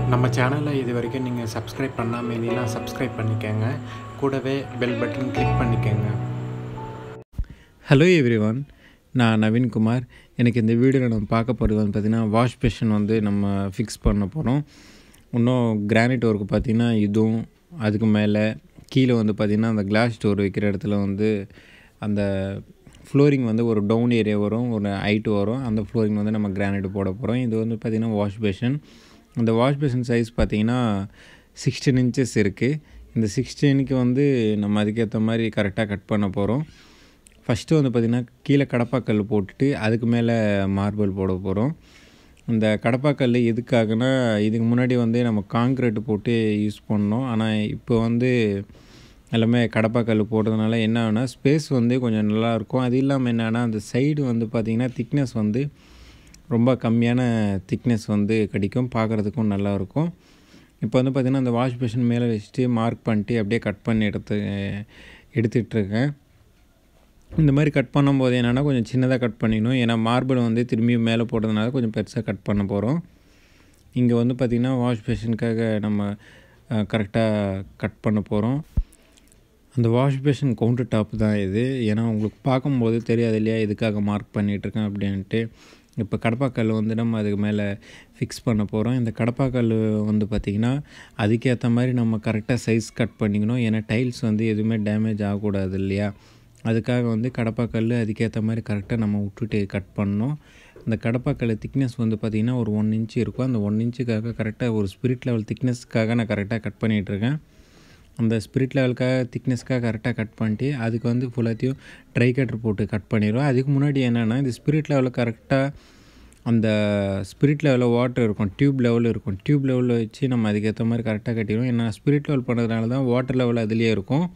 நம்ம சேனலை இது வரைக்கும் நீங்கள் சப்ஸ்கிரைப் பண்ணாமல் இருந்தீங்கன்னா சப்ஸ்கிரைப் பண்ணிக்கோங்க கூடவே பெல் பட்டன் கிளிக் பண்ணிக்கோங்க ஹலோ எவ்ரிவான் நான் நவீன்குமார் எனக்கு இந்த வீடியோவில் நம்ம பார்க்க போகிறது வந்து பார்த்திங்கன்னா வாஷ் பேஷன் வந்து நம்ம ஃபிக்ஸ் பண்ண போகிறோம் இன்னும் கிரானைட் ஒர்க்கு பார்த்திங்கன்னா இதுவும் அதுக்கு மேலே கீழே வந்து பார்த்திங்கன்னா அந்த கிளாஸ் ஸ்டோர் வைக்கிற இடத்துல வந்து அந்த ஃப்ளோரிங் வந்து ஒரு டவுன் ஏரியா வரும் ஒரு ஹைட்டு வரும் அந்த ஃப்ளோரிங் வந்து நம்ம கிரானைட் போட போகிறோம் இது வந்து பார்த்திங்கன்னா வாஷ் பேஷன் அந்த வாஷ் பேஷன் சைஸ் பார்த்திங்கன்னா சிக்ஸ்டீன் இன்ச்சஸ் இருக்குது இந்த சிக்ஸ்டீனுக்கு வந்து நம்ம அதுக்கேற்ற மாதிரி கரெக்டாக கட் பண்ண போகிறோம் ஃபஸ்ட்டு வந்து பார்த்திங்கன்னா கீழே கடப்பாக்கல் போட்டுட்டு அதுக்கு மேலே மார்பிள் போட போகிறோம் இந்த கடப்பாக்கல் எதுக்காகனா இதுக்கு முன்னாடி வந்து நம்ம காங்க்ரீட் போட்டு யூஸ் பண்ணோம் ஆனால் இப்போ வந்து எல்லாமே கடப்பாக்கல் போடுறதுனால என்ன ஆகுனா ஸ்பேஸ் வந்து கொஞ்சம் நல்லாயிருக்கும் அது இல்லாமல் என்னென்னா அந்த சைடு வந்து பார்த்திங்கன்னா திக்னஸ் வந்து ரொம்ப கம்மியான திக்னஸ் வந்து கிடைக்கும் பார்க்குறதுக்கும் நல்லாயிருக்கும் இப்போ வந்து பார்த்திங்கன்னா அந்த வாஷ் பேஷன் மேலே வச்சுட்டு மார்க் பண்ணிட்டு அப்படியே கட் பண்ணி எடுத்து எடுத்துகிட்ருக்கேன் இந்த மாதிரி கட் பண்ணும்போது என்னென்னா கொஞ்சம் சின்னதாக கட் பண்ணிக்கணும் ஏன்னா மார்பிள் வந்து திரும்பியும் மேலே போடுறதுனால கொஞ்சம் பெருசாக கட் பண்ண போகிறோம் இங்கே வந்து பார்த்திங்கன்னா வாஷ் பேஷனுக்காக நம்ம கரெக்டாக கட் பண்ண போகிறோம் அந்த வாஷ் பேஷன் கவுண்டர் டாப் தான் இது ஏன்னா உங்களுக்கு பார்க்கும்போது தெரியாது இல்லையா எதுக்காக மார்க் பண்ணிகிட்ருக்கேன் அப்படின்ட்டு இப்போ கடப்பாக்கல் வந்து நம்ம அதுக்கு மேலே ஃபிக்ஸ் பண்ண போகிறோம் இந்த கடப்பாக்கல் வந்து பார்த்திங்கன்னா அதுக்கேற்ற மாதிரி நம்ம கரெக்டாக சைஸ் கட் பண்ணிக்கணும் ஏன்னா டைல்ஸ் வந்து எதுவுமே டேமேஜ் ஆகக்கூடாது இல்லையா அதுக்காக வந்து கடப்பாக்கல் அதுக்கேற்ற மாதிரி கரெக்டாக நம்ம விட்டுட்டு கட் பண்ணோம் இந்த கடப்பாக்கல் திக்னஸ் வந்து பார்த்திங்கன்னா ஒரு ஒன் இன்ச்சு இருக்கும் அந்த ஒன் இன்ச்சுக்காக கரெக்டாக ஒரு ஸ்பிரிட் லெவல் திக்னஸ்க்காக நான் கரெக்டாக கட் பண்ணிகிட்ருக்கேன் அந்த ஸ்பிரிட் லெவலுக்காக திக்னஸ்க்காக கரெக்டாக கட் பண்ணிட்டு அதுக்கு வந்து ஃபுல்லாத்தையும் ட்ரை கட்டர் போட்டு கட் பண்ணிடுவோம் அதுக்கு முன்னாடி என்னென்னா இந்த ஸ்பிரிட் லெவலில் கரெக்டாக அந்த ஸ்பிரிட் லெவலில் வாட்டர் இருக்கும் டியூப் லெவலில் இருக்கும் டியூப் லெவலில் வச்சு நம்ம அதுக்கேற்ற மாதிரி கரெக்டாக கட்டிடுவோம் ஏன்னா ஸ்பிரிட் லெவல் பண்ணுறதுனால தான் வாட்டர் லெவல் அதுலேயே இருக்கும்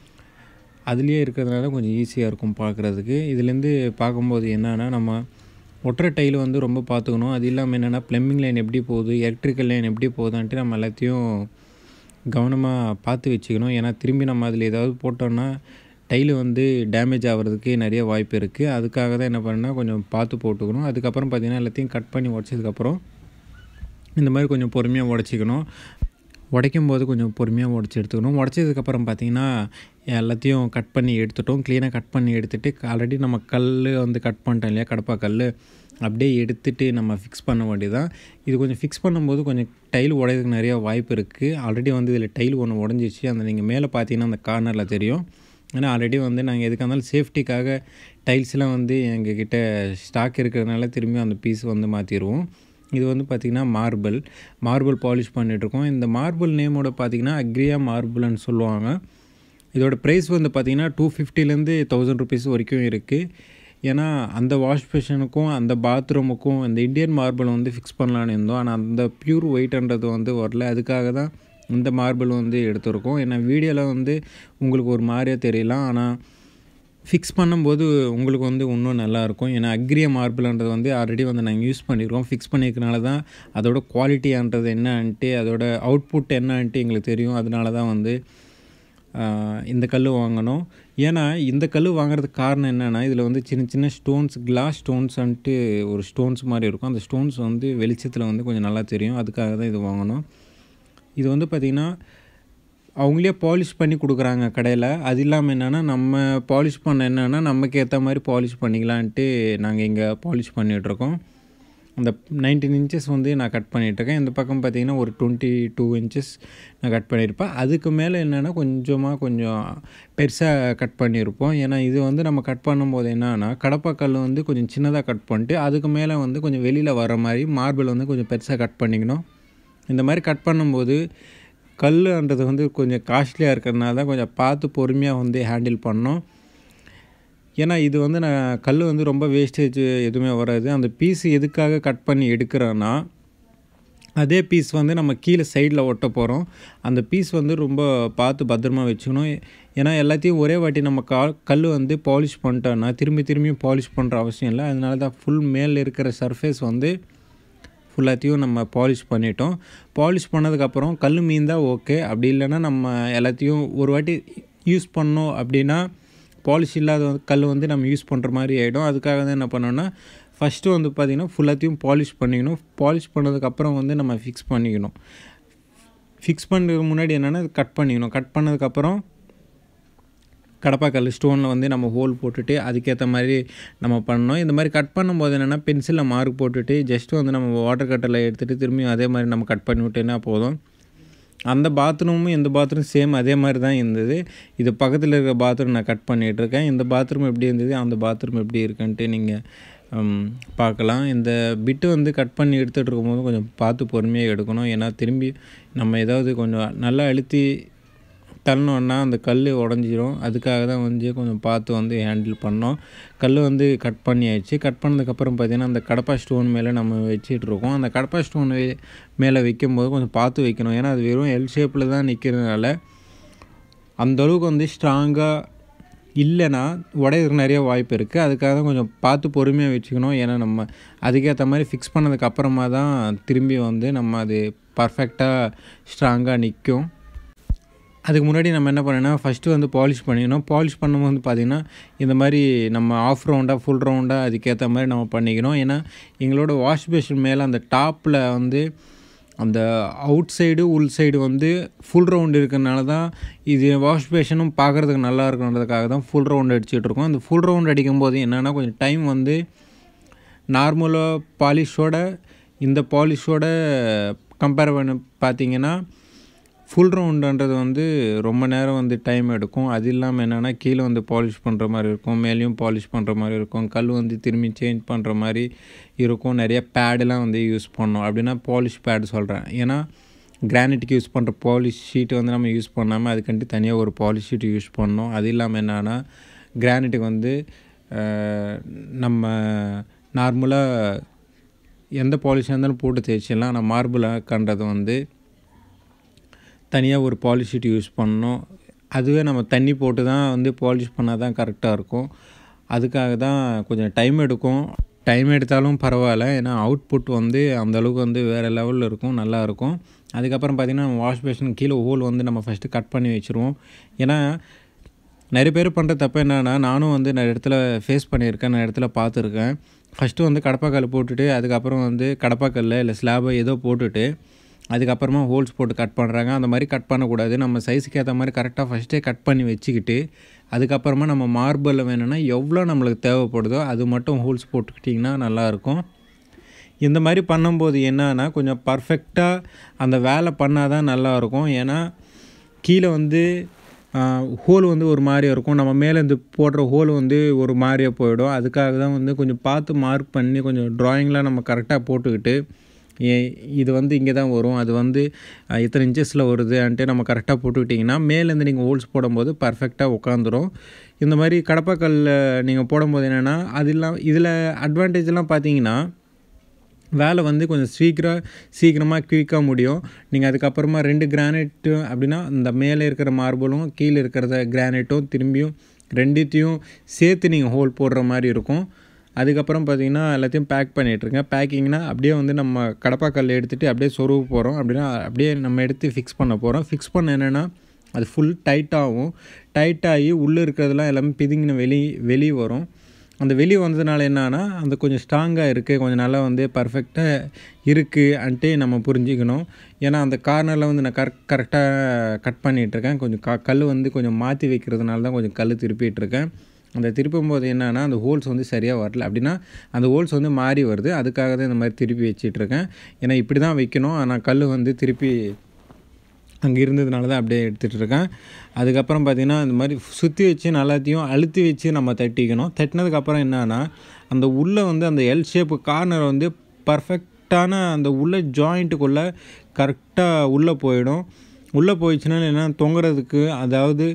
அதுலேயே இருக்கிறதுனால கொஞ்சம் ஈஸியாக இருக்கும் பார்க்குறதுக்கு இதுலேருந்து பார்க்கும்போது என்னென்னா நம்ம ஒற்றை டைல் வந்து ரொம்ப பார்த்துக்கணும் அது இல்லாமல் என்னென்னா ப்ளம்பிங் லைன் எப்படி போகுது எலக்ட்ரிக்கல் லைன் எப்படி போகுதான்ட்டு நம்ம எல்லாத்தையும் கவனமாக பார்த்து வச்சுக்கணும் ஏன்னா திரும்பி நம்ம அதில் ஏதாவது போட்டோன்னா டைலு வந்து டேமேஜ் ஆகிறதுக்கு நிறைய வாய்ப்பு இருக்குது அதுக்காக தான் என்ன பண்ணால் கொஞ்சம் பார்த்து போட்டுக்கணும் அதுக்கப்புறம் பார்த்திங்கன்னா எல்லாத்தையும் கட் பண்ணி உடச்சதுக்கப்புறம் இந்த மாதிரி கொஞ்சம் பொறுமையாக உடச்சிக்கணும் உடைக்கும் போது கொஞ்சம் பொறுமையாக உடச்சி எடுத்துக்கணும் உடச்சதுக்கப்புறம் பார்த்திங்கன்னா எல்லாத்தையும் கட் பண்ணி எடுத்துட்டோம் க்ளீனாக கட் பண்ணி எடுத்துகிட்டு ஆல்ரெடி நம்ம கல் வந்து கட் பண்ணிட்டோம் இல்லையா கடப்பா கல் அப்படியே எடுத்துகிட்டு நம்ம ஃபிக்ஸ் பண்ண வேண்டியதான் இது கொஞ்சம் ஃபிக்ஸ் பண்ணும்போது கொஞ்சம் டைல் உடையதுக்கு நிறையா வாய்ப்பு இருக்குது ஆல்ரெடி வந்து இதில் டைல் ஒன்று உடஞ்சிச்சு அந்த நீங்கள் மேலே பார்த்தீங்கன்னா அந்த கார்னரில் தெரியும் ஏன்னா ஆல்ரெடி வந்து நாங்கள் எதுக்காக இருந்தாலும் சேஃப்டிக்காக டைல்ஸ்லாம் வந்து எங்ககிட்ட ஸ்டாக் இருக்கிறதுனால திரும்பி அந்த பீஸ் வந்து மாற்றிடுவோம் இது வந்து பார்த்திங்கன்னா மார்பிள் மார்பிள் பாலிஷ் பண்ணிகிட்ருக்கோம் இந்த மார்பிள் நேமோட பார்த்திங்கன்னா அக்ரியா மார்பிள்னு சொல்லுவாங்க இதோட ப்ரைஸ் வந்து பார்த்திங்கன்னா டூ ஃபிஃப்டிலேருந்து தௌசண்ட் ருபீஸ் வரைக்கும் இருக்குது ஏன்னா அந்த வாஷ் பேஷனுக்கும் அந்த பாத்ரூமுக்கும் இந்த இந்தியன் மார்பிள் வந்து ஃபிக்ஸ் பண்ணலான்னு இருந்தோம் ஆனால் அந்த ப்யூர் ஒயிட்ன்றது வந்து வரல அதுக்காக தான் இந்த மார்பிள் வந்து எடுத்திருக்கோம் ஏன்னா வீடியோவில் வந்து உங்களுக்கு ஒரு மாதிரியாக தெரியலாம் ஆனால் ஃபிக்ஸ் பண்ணும்போது உங்களுக்கு வந்து இன்னும் நல்லாயிருக்கும் ஏன்னா அக்ரிய மார்பிள்ன்றது வந்து ஆல்ரெடி வந்து நாங்கள் யூஸ் பண்ணியிருக்கோம் ஃபிக்ஸ் பண்ணியிருக்கனால தான் அதோட குவாலிட்டியான்றது என்னன்ட்டு அதோட அவுட்புட் என்னன்ட்டு எங்களுக்கு தெரியும் அதனால தான் வந்து இந்த கல் வாங்கினோம் ஏன்னா இந்த கல் வாங்குறதுக்கு காரணம் என்னென்னா இதில் வந்து சின்ன சின்ன ஸ்டோன்ஸ் கிளாஸ் ஸ்டோன்ஸ்ன்ட்டு ஒரு ஸ்டோன்ஸ் மாதிரி இருக்கும் அந்த ஸ்டோன்ஸ் வந்து வெளிச்சத்தில் வந்து கொஞ்சம் நல்லா தெரியும் அதுக்காக தான் இது வாங்கினோம் இது வந்து பார்த்திங்கன்னா அவங்களே பாலிஷ் பண்ணி கொடுக்குறாங்க கடையில் அது இல்லாமல் என்னென்னா நம்ம பாலிஷ் பண்ண என்னென்னா நமக்கு ஏற்ற மாதிரி பாலிஷ் பண்ணிக்கலான்ட்டு நாங்கள் இங்கே பாலிஷ் பண்ணிகிட்ருக்கோம் அந்த நைன்டீன் இன்ச்சஸ் வந்து நான் கட் பண்ணிகிட்ருக்கேன் இந்த பக்கம் பார்த்திங்கன்னா ஒரு டுவெண்ட்டி டூ இன்ச்சஸ் நான் கட் பண்ணியிருப்பேன் அதுக்கு மேலே என்னென்னா கொஞ்சமாக கொஞ்சம் பெருசாக கட் பண்ணியிருப்போம் ஏன்னா இது வந்து நம்ம கட் பண்ணும்போது என்னன்னா கடப்பாக்கல் வந்து கொஞ்சம் சின்னதாக கட் பண்ணிட்டு அதுக்கு மேலே வந்து கொஞ்சம் வெளியில் வர மாதிரி மார்பிள் வந்து கொஞ்சம் பெருசாக கட் பண்ணிக்கணும் இந்த மாதிரி கட் பண்ணும்போது கல்ன்றது வந்து கொஞ்சம் காஸ்ட்லியாக இருக்கிறதுனால தான் கொஞ்சம் பார்த்து பொறுமையாக வந்து ஹேண்டில் பண்ணோம் ஏன்னா இது வந்து நான் கல் வந்து ரொம்ப வேஸ்டேஜ் எதுவுமே வராது அந்த பீஸ் எதுக்காக கட் பண்ணி எடுக்கிறோன்னா அதே பீஸ் வந்து நம்ம கீழே சைடில் ஒட்ட போகிறோம் அந்த பீஸ் வந்து ரொம்ப பார்த்து பத்திரமா வச்சுக்கணும் ஏன்னா எல்லாத்தையும் ஒரே வாட்டி நம்ம கா கல் வந்து பாலிஷ் பண்ணிட்டோன்னா திரும்பி திரும்பியும் பாலிஷ் பண்ணுற அவசியம் இல்லை அதனால தான் ஃபுல் மேலே இருக்கிற சர்ஃபேஸ் வந்து ஃபுல்லாத்தையும் நம்ம பாலிஷ் பண்ணிட்டோம் பாலிஷ் பண்ணதுக்கப்புறம் கல் மீன் தான் ஓகே அப்படி இல்லைன்னா நம்ம எல்லாத்தையும் ஒரு வாட்டி யூஸ் பண்ணோம் அப்படின்னா பாலிஷ் இல்லாத கல் வந்து நம்ம யூஸ் பண்ணுற மாதிரி ஆகிடும் அதுக்காக தான் என்ன பண்ணோன்னா ஃபஸ்ட்டு வந்து பார்த்திங்கன்னா ஃபுல்லாத்தையும் பாலிஷ் பண்ணிக்கணும் பாலிஷ் பண்ணதுக்கப்புறம் வந்து நம்ம ஃபிக்ஸ் பண்ணிக்கணும் ஃபிக்ஸ் பண்ணுறதுக்கு முன்னாடி என்னென்னா கட் பண்ணிக்கணும் கட் பண்ணதுக்கப்புறம் கடப்பாக்கல் ஸ்டோனில் வந்து நம்ம ஹோல் போட்டுட்டு அதுக்கேற்ற மாதிரி நம்ம பண்ணோம் இந்த மாதிரி கட் பண்ணும்போது என்னென்னா பென்சிலில் மார்க் போட்டுட்டு ஜஸ்ட் வந்து நம்ம வாட்டர் கட்டரில் எடுத்துகிட்டு திரும்பியும் அதே மாதிரி நம்ம கட் பண்ணி விட்டேன்னா போதும் அந்த பாத்ரூமும் இந்த பாத்ரூம் சேம் அதே மாதிரி தான் இருந்தது இது பக்கத்தில் இருக்கிற பாத்ரூம் நான் கட் பண்ணிகிட்ருக்கேன் இந்த பாத்ரூம் எப்படி இருந்தது அந்த பாத்ரூம் எப்படி இருக்குன்ட்டு நீங்கள் பார்க்கலாம் இந்த பிட்டு வந்து கட் பண்ணி எடுத்துகிட்டு இருக்கும்போது கொஞ்சம் பார்த்து பொறுமையாக எடுக்கணும் ஏன்னா திரும்பி நம்ம ஏதாவது கொஞ்சம் நல்லா அழுத்தி தள்ளணுன்னா அந்த கல் உடஞ்சிரும் அதுக்காக தான் வந்து கொஞ்சம் பார்த்து வந்து ஹேண்டில் பண்ணோம் கல் வந்து கட் பண்ணியாச்சு கட் பண்ணதுக்கப்புறம் பார்த்திங்கன்னா அந்த கடப்பா ஸ்டோன் மேலே நம்ம வச்சிட்டு இருக்கோம் அந்த கடப்பா ஸ்டோன் மேலே வைக்கும்போது கொஞ்சம் பார்த்து வைக்கணும் ஏன்னா அது வெறும் எல் ஷேப்பில் தான் நிற்கிறதுனால அந்தளவுக்கு வந்து ஸ்ட்ராங்காக இல்லைன்னா உடையிறதுக்கு நிறைய வாய்ப்பு இருக்குது அதுக்காக தான் கொஞ்சம் பார்த்து பொறுமையாக வச்சுக்கணும் ஏன்னா நம்ம அதுக்கேற்ற மாதிரி ஃபிக்ஸ் பண்ணதுக்கு அப்புறமா தான் திரும்பி வந்து நம்ம அது பர்ஃபெக்டாக ஸ்ட்ராங்காக நிற்கும் அதுக்கு முன்னாடி நம்ம என்ன பண்ணோன்னா ஃபஸ்ட்டு வந்து பாலிஷ் பண்ணிக்கணும் பாலிஷ் பண்ணும்போது பார்த்திங்கன்னா இந்த மாதிரி நம்ம ஆஃப் ரவுண்டாக ஃபுல் ரவுண்டாக அதுக்கேற்ற மாதிரி நம்ம பண்ணிக்கணும் ஏன்னா எங்களோட வாஷ் பேஷன் மேலே அந்த டாப்பில் வந்து அந்த அவுட் சைடு உள் சைடு வந்து ஃபுல் ரவுண்டு இருக்கிறனால தான் இது வாஷ் பேஷனும் பார்க்குறதுக்கு நல்லா இருக்குன்றதுக்காக தான் ஃபுல் ரவுண்ட் அடிச்சுட்டு இருக்கோம் அந்த ஃபுல் ரவுண்ட் அடிக்கும்போது என்னென்னா கொஞ்சம் டைம் வந்து நார்மலாக பாலிஷோட இந்த பாலிஷோட கம்பேர் பண்ணி பார்த்தீங்கன்னா ஃபுல் ரவுண்டுன்றது வந்து ரொம்ப நேரம் வந்து டைம் எடுக்கும் அது இல்லாமல் என்னென்னா கீழே வந்து பாலிஷ் பண்ணுற மாதிரி இருக்கும் மேலேயும் பாலிஷ் பண்ணுற மாதிரி இருக்கும் கல் வந்து திரும்பி சேஞ்ச் பண்ணுற மாதிரி இருக்கும் நிறைய பேடெலாம் வந்து யூஸ் பண்ணோம் அப்படின்னா பாலிஷ் பேட் சொல்கிறேன் ஏன்னா கிரானைட்டுக்கு யூஸ் பண்ணுற பாலிஷ் ஷீட் வந்து நம்ம யூஸ் பண்ணாமல் அதுக்கண்ட்டு தனியாக ஒரு பாலிஷ் ஷீட் யூஸ் பண்ணோம் அது இல்லாமல் என்னென்னா கிரானைட்டுக்கு வந்து நம்ம நார்மலாக எந்த பாலிஷாக இருந்தாலும் போட்டு தேய்ச்சிடலாம் ஆனால் மார்பிளாக கண்டது வந்து தனியாக ஒரு பாலிஷ் ஷீட் யூஸ் பண்ணணும் அதுவே நம்ம தண்ணி போட்டு தான் வந்து பாலிஷ் பண்ணால் தான் கரெக்டாக இருக்கும் அதுக்காக தான் கொஞ்சம் டைம் எடுக்கும் டைம் எடுத்தாலும் பரவாயில்ல ஏன்னா அவுட்புட் வந்து அந்தளவுக்கு வந்து வேறு லெவலில் இருக்கும் நல்லாயிருக்கும் அதுக்கப்புறம் பார்த்திங்கன்னா வாஷ் பேஷன் கீழே ஹோல் வந்து நம்ம ஃபஸ்ட்டு கட் பண்ணி வச்சுருவோம் ஏன்னா நிறைய பேர் பண்ணுற தப்பு என்னென்னா நானும் வந்து நிறைய இடத்துல ஃபேஸ் பண்ணியிருக்கேன் நிறைய இடத்துல பார்த்துருக்கேன் ஃபஸ்ட்டு வந்து கடப்பாக்கல் போட்டுட்டு அதுக்கப்புறம் வந்து கடப்பாக்கல்ல இல்லை ஸ்லாபை ஏதோ போட்டுட்டு அதுக்கப்புறமா ஹோல்ஸ் போட்டு கட் பண்ணுறாங்க அந்த மாதிரி கட் பண்ணக்கூடாது நம்ம சைஸுக்கு ஏற்ற மாதிரி கரெக்டாக ஃபஸ்ட்டே கட் பண்ணி வச்சுக்கிட்டு அதுக்கப்புறமா நம்ம மார்பிளில் வேணும்னா எவ்வளோ நம்மளுக்கு தேவைப்படுதோ அது மட்டும் ஹோல்ஸ் போட்டுக்கிட்டிங்கன்னா நல்லாயிருக்கும் இந்த மாதிரி பண்ணும்போது என்னன்னா கொஞ்சம் பர்ஃபெக்டாக அந்த வேலை பண்ணால் தான் நல்லாயிருக்கும் ஏன்னா கீழே வந்து ஹோல் வந்து ஒரு மாதிரியாக இருக்கும் நம்ம மேலே இந்த போடுற ஹோல் வந்து ஒரு மாதிரியாக போயிடும் அதுக்காக தான் வந்து கொஞ்சம் பார்த்து மார்க் பண்ணி கொஞ்சம் ட்ராயிங்லாம் நம்ம கரெக்டாக போட்டுக்கிட்டு இது வந்து இங்கே தான் வரும் அது வந்து இத்தனை இன்ச்சஸில் வருதுன்ட்டு நம்ம கரெக்டாக போட்டுக்கிட்டிங்கன்னா மேலேருந்து நீங்கள் ஹோல்ஸ் போடும்போது பர்ஃபெக்டாக உட்காந்துரும் இந்த மாதிரி கடப்பாக்கல்ல நீங்கள் போடும்போது என்னென்னா அது இல்லாமல் இதில் அட்வான்டேஜ்லாம் பார்த்தீங்கன்னா வேலை வந்து கொஞ்சம் சீக்கிரம் சீக்கிரமாக குயிக்காக முடியும் நீங்கள் அதுக்கப்புறமா ரெண்டு கிரானைட்டு அப்படின்னா இந்த மேலே இருக்கிற மார்பிளும் கீழே இருக்கிறத கிரானைட்டும் திரும்பியும் ரெண்டுத்தையும் சேர்த்து நீங்கள் ஹோல் போடுற மாதிரி இருக்கும் அதுக்கப்புறம் பார்த்தீங்கன்னா எல்லாத்தையும் பேக் பண்ணிகிட்ருங்க பேக்கிங்னா அப்படியே வந்து நம்ம கடப்பாக்கல் எடுத்துகிட்டு அப்படியே சொருவு போகிறோம் அப்படின்னா அப்படியே நம்ம எடுத்து ஃபிக்ஸ் பண்ண போகிறோம் ஃபிக்ஸ் பண்ண என்னென்னா அது ஃபுல் டைட்டாகும் டைட்டாகி உள்ளே இருக்கிறதெல்லாம் எல்லாமே பிதுங்கின வெளி வெளியே வரும் அந்த வெளியே வந்ததுனால என்னன்னா அந்த கொஞ்சம் ஸ்ட்ராங்காக இருக்குது கொஞ்சம் நல்லா வந்து பர்ஃபெக்டாக இருக்குது அன்ட்டு நம்ம புரிஞ்சுக்கணும் ஏன்னா அந்த கார்னரில் வந்து நான் கரெக்ட் கரெக்டாக கட் பண்ணிகிட்ருக்கேன் கொஞ்சம் க கல் வந்து கொஞ்சம் மாற்றி வைக்கிறதுனால தான் கொஞ்சம் கல் திருப்பிகிட்ருக்கேன் அந்த திருப்பும் போது என்னென்னா அந்த ஹோல்ஸ் வந்து சரியாக வரல அப்படின்னா அந்த ஹோல்ஸ் வந்து மாறி வருது அதுக்காக தான் இந்த மாதிரி திருப்பி வச்சிட்ருக்கேன் ஏன்னா இப்படி தான் வைக்கணும் ஆனால் கல் வந்து திருப்பி அங்கே இருந்ததுனால தான் அப்படியே எடுத்துகிட்டு இருக்கேன் அதுக்கப்புறம் பார்த்திங்கன்னா இந்த மாதிரி சுற்றி வச்சு நல்லாத்தையும் அழுத்தி வச்சு நம்ம தட்டிக்கணும் தட்டினதுக்கப்புறம் என்னன்னா அந்த உள்ளே வந்து அந்த எல் ஷேப்பு கார்னர் வந்து பர்ஃபெக்டான அந்த உள்ள ஜாயிண்ட்டுக்குள்ளே கரெக்டாக உள்ளே போயிடும் உள்ளே போயிடுச்சுன்னா என்ன தொங்குறதுக்கு அதாவது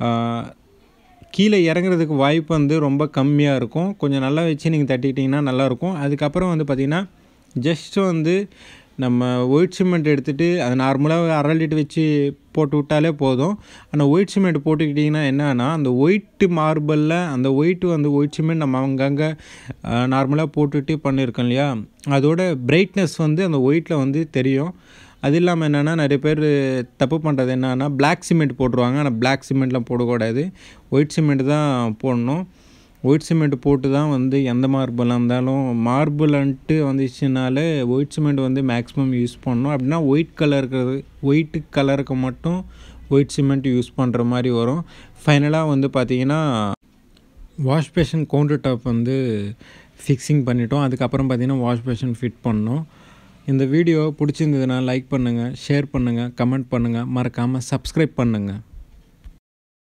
கீழே இறங்குறதுக்கு வாய்ப்பு வந்து ரொம்ப கம்மியாக இருக்கும் கொஞ்சம் நல்லா வச்சு நீங்கள் தட்டிக்கிட்டிங்கன்னா நல்லாயிருக்கும் அதுக்கப்புறம் வந்து பார்த்திங்கன்னா ஜஸ்ட்டு வந்து நம்ம ஒயிட் சிமெண்ட் எடுத்துகிட்டு அது நார்மலாக அரை லிட்டர் வச்சு போட்டு விட்டாலே போதும் ஆனால் ஒயிட் சிமெண்ட் போட்டுக்கிட்டிங்கன்னா என்னன்னா அந்த ஒயிட்டு மார்பிளில் அந்த ஒயிட்டு வந்து ஒயிட் சிமெண்ட் நம்ம அங்கங்கே நார்மலாக போட்டுட்டு பண்ணியிருக்கோம் இல்லையா அதோட பிரைட்னஸ் வந்து அந்த ஒயிட்டில் வந்து தெரியும் அது இல்லாமல் என்னென்னா நிறைய பேர் தப்பு பண்ணுறது என்னென்னா பிளாக் சிமெண்ட் போட்டுருவாங்க ஆனால் பிளாக் சிமெண்ட்லாம் போடக்கூடாது ஒயிட் சிமெண்ட் தான் போடணும் ஒயிட் சிமெண்ட் போட்டு தான் வந்து எந்த மார்பிளாக இருந்தாலும் மார்பிள்ன்ட்டு வந்துச்சுனாலே ஒயிட் சிமெண்ட் வந்து மேக்ஸிமம் யூஸ் பண்ணணும் அப்படின்னா ஒயிட் கலருக்கு ஒயிட்டு கலருக்கு மட்டும் ஒயிட் சிமெண்ட் யூஸ் பண்ணுற மாதிரி வரும் ஃபைனலாக வந்து பார்த்திங்கன்னா வாஷ் பேஷன் கவுண்டர் டாப் வந்து ஃபிக்ஸிங் பண்ணிட்டோம் அதுக்கப்புறம் பார்த்திங்கன்னா வாஷ் பேஷன் ஃபிட் பண்ணோம் இந்த வீடியோ பிடிச்சிருந்ததுன்னா லைக் பண்ணுங்கள் ஷேர் பண்ணுங்கள் கமெண்ட் பண்ணுங்கள் மறக்காமல் சப்ஸ்கிரைப் பண்ணுங்கள்